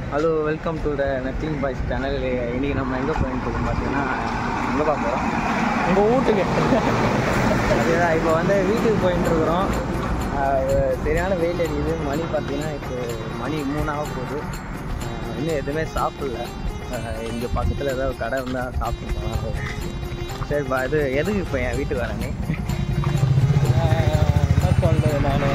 Hello welcome to the nothing boys channel இன்னைக்கு நம்ம எங்கே போயிட்டு இருக்கோம் பார்த்தீங்கன்னா எங்கே பார்க்குறோம் உங்கள் வீட்டுக்கு அதுதான் இப்போ வந்து வீட்டுக்கு போயிட்டு இருக்கிறோம் ஆஹ் சரியான வெயில் அடிக்குது மணி பார்த்தீங்கன்னா இப்போ மணி மூணாக போகுது ஆஹ் இன்னும் எதுவுமே சாப்பிடல இங்கே பக்கத்தில் ஏதாவது கடை இருந்தால் சாப்பிட்டு போகலாம் சரி பா இது எதுக்கு இப்போ என் வீட்டுக்கு வரேனே என்ன சொல்கிறது நான்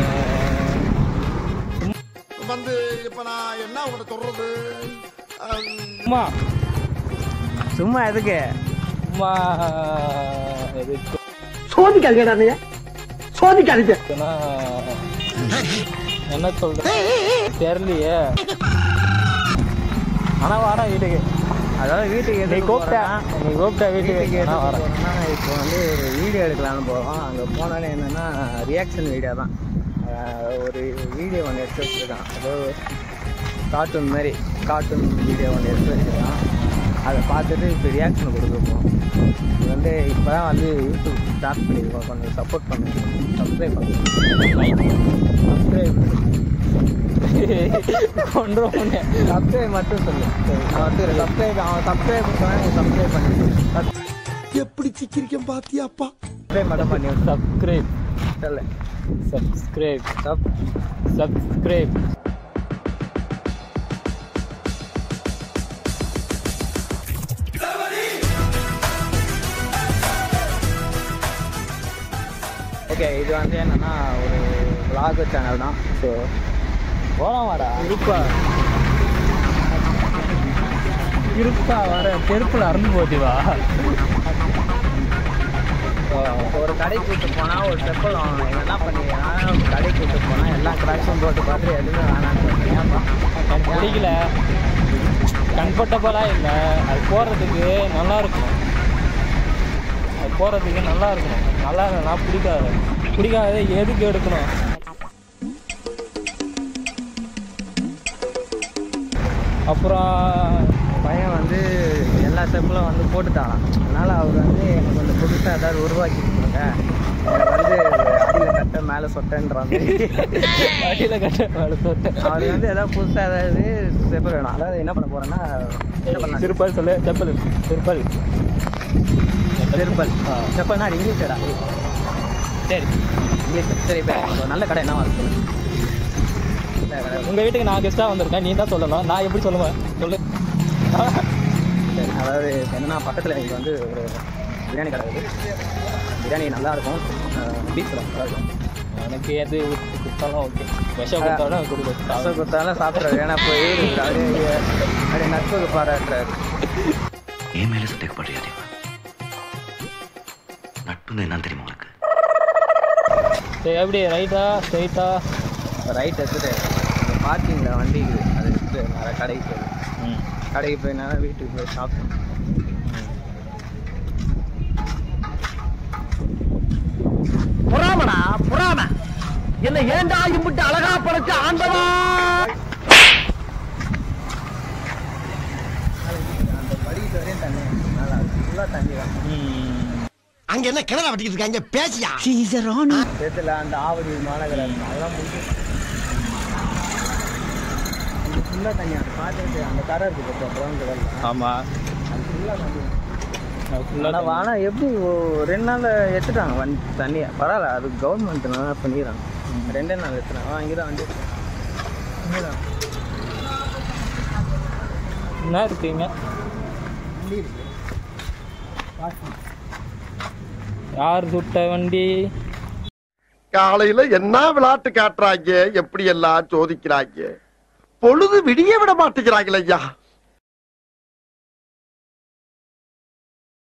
வந்து இப்ப நான் என்ன உங்களை சொல்றது அஹ், சும்மா சும்மா எதுக்கு சும்மா எதுக்கு சோதிக்காதீங்கடா நீ சோதிக்காதீங்க இருக்குன்னா, என்ன சொல்றது தெரியலையே ஆனா வரேன் வீட்டுக்கு அதாவது வீட்டுக்கு நீ எதுக்கு கூப்பிட்ட போறேன்னா, நீ கூப்பிட்ட வீட்டுக்கு வீட்டுக்கு எதுக்கு நான் வரேன் போறேன்னா, இப்போ வந்து ஒரு வீடியோ எடுக்கலாம்னு போகிறோம் அங்கே போனாலே என்னென்னா ரியாக்ஷன் வீடியோ தான் ஆஹ் ஒரு வீடியோ ஒன்று எடுத்து வச்சுருக்கான் அதாவது கார்ட்டூன் மாதிரி கார்ட்டூன் வீடியோ ஒன்று எடுத்து வச்சுருக்கான் அதை பார்த்துட்டு இப்போ ரியாக்ஷன் கொடுத்துருப்போம் இது வந்து இப்போ தான் வந்து யூடியூப் ஸ்டார்ட் பண்ணியிருக்கோம் கொஞ்சம் சப்போர்ட் பண்ணுங்க சப்ஸ்கிரைப் பண்ணுங்க சப்ஸ்கிரைப் கொண்டுருவோம் சப்ஸ்கிரைப் மட்டும் சொல்லு நான் வந்து சப்ஸ்கிரைப் அவன் சப்ஸ்கிரைப் பண்ணால் சப்ஸ்கிரைப் பண்ணி எப்படி சிக்கிரிக்கம் பாத்தியாப்பா சப்ஸ்கிரைப் மட்டும் பண்ணி விட்டு சப்ஸ்கிரைப் சொல்லு சப்ஸ்கிரைப் சப் சப்ஸ்கிரைப் ஓகே இது வந்து என்னன்னா ஒரு vlog சேனல் தான் ஸோ போலாம் வாடா இருப்பா இருப்பா வர செருப்புல அறந்து போச்சுவா ஒரு கடைக்கு கூட்டு போனால் ஒரு செப்பல் வாங்கணும் இவன் என்ன பண்ணிக்கிறான் கடைக்கு கூட்டு போனால் எல்லா கிராக்ஸும் போட்டு பார்த்து எதுவுமே வேணான்னு ஏன்ப்பா எனக்கு பிடிக்கல கம்ஃபர்டபுளாக இல்லை அது போகிறதுக்கு நல்லா இருக்கும் அது போகிறதுக்கு நல்லா இருக்கும் நல்லா இல்லைன்னா பிடிக்காது பிடிக்காத எதுக்கு எடுக்கணும் அப்புறம் பையன் வந்து எல்லா செப்பலும் வந்து போட்டுட்டான் அதனால் அவர் வந்து எனக்கு கொஞ்சம் புதுசாக ஏதாவது உருவாக்கி கொடுங்க எனக்கு வந்து அடியில் கட்ட மேலே சொட்டன்ற மாதிரி அடியில் கட்ட வேலை சொட்டேன் அவர் வந்து ஏதாவது புதுசாக ஏதாவது செப்பல் வேணும் அதாவது என்ன பண்ண போகிறேன்னா என்ன பண்ண திருப்பல் சொல்லு செப்பல் திருப்பல் செருப்பல் ஆ. செப்பல்னா அது இங்கிலீஷடா சரி இங்கிலீஷ் சரி இப்போ ஒரு நல்ல கடை என்ன வாங்க சொல்லு உங்கள் வீட்டுக்கு நான் கெஸ்ட்டாக வந்திருக்கேன் நீ தான் சொல்லணும் நான் எப்படி சொல்லுவேன் சொல்லு சரி அதாவது என்னன்னா பக்கத்தில் இங்கே வந்து ஒரு பிரியாணி கடை இருக்குது பிரியாணி நல்லா இருக்கும் பீஃப் நல்லா இருக்கும் எனக்கு எது கொடுத்தாலும் ஓகே விஷம் கொடுத்தாலும் கொடுக்கும் ரசம் கொடுத்தாலும் சாப்பிட்றாரு ஏன்னா இப்போ ஏறி அப்படியே அப்படியே நட்புக்கு பாராட்டுறாரு என் மேல சந்தேகப்படுறியா தேவா நட்புன்னு என்னன்னு தெரியுமா உனக்கு சரி எப்படி ரைட்டா ஸ்ட்ரைட்டா ரைட் எடுத்துட்டு அந்த பார்க்கிங்கில் வண்டி இருக்குது அதை எடுத்துட்டு நேராக கடைக்கு போய் ம் கடைக்கு போய் நேராக வீட்டுக்கு போய் சாப்பிட்டோம் புறாமடா புறாம என்ன ஏண்டா இம்பிட்டு அழகா படைச்ச ஆண்டவா அந்த படிக்கிட்டு வரையும் தண்ணி நல்லா ஃபுல்லாக தண்ணி தான் அங்க என்ன கிணறு வட்டிக்கிட்டு இருக்காங்க பேசியா சேத்துல அந்த ஆவடி மாநகரம் அதெல்லாம் முடிச்சு ஃபுல்லாக தண்ணி அந்த பார்த்துட்டு அந்த கடை இருக்குது பார்த்தா ப்ரௌன் கலரில் ஆமாம் அது ஃபுல்லாக தண்ணி ஆனால் ஃபுல்லாக ஆனால் எப்படி ஒ- ரெண்டு நாளில் எடுத்துட்டாங்க வண்டி தண்ணியை பரவாயில்ல அது கவர்மெண்ட் நல்லா பண்ணிக்கிறாங்க ரெண்டே நாள் எடுத்துட்டாங்க இங்கே தான் வந்து இங்கே தான் என்ன இருக்கீங்க வண்டி இருக்கு யார் சுட்ட வண்டி காலையில என்ன விளையாட்டு காட்டுறாங்க எப்படி எல்லாம் சோதிக்கிறாங்க பொழுது விடிய விட மாட்டேங்கிறாங்களே ஐயா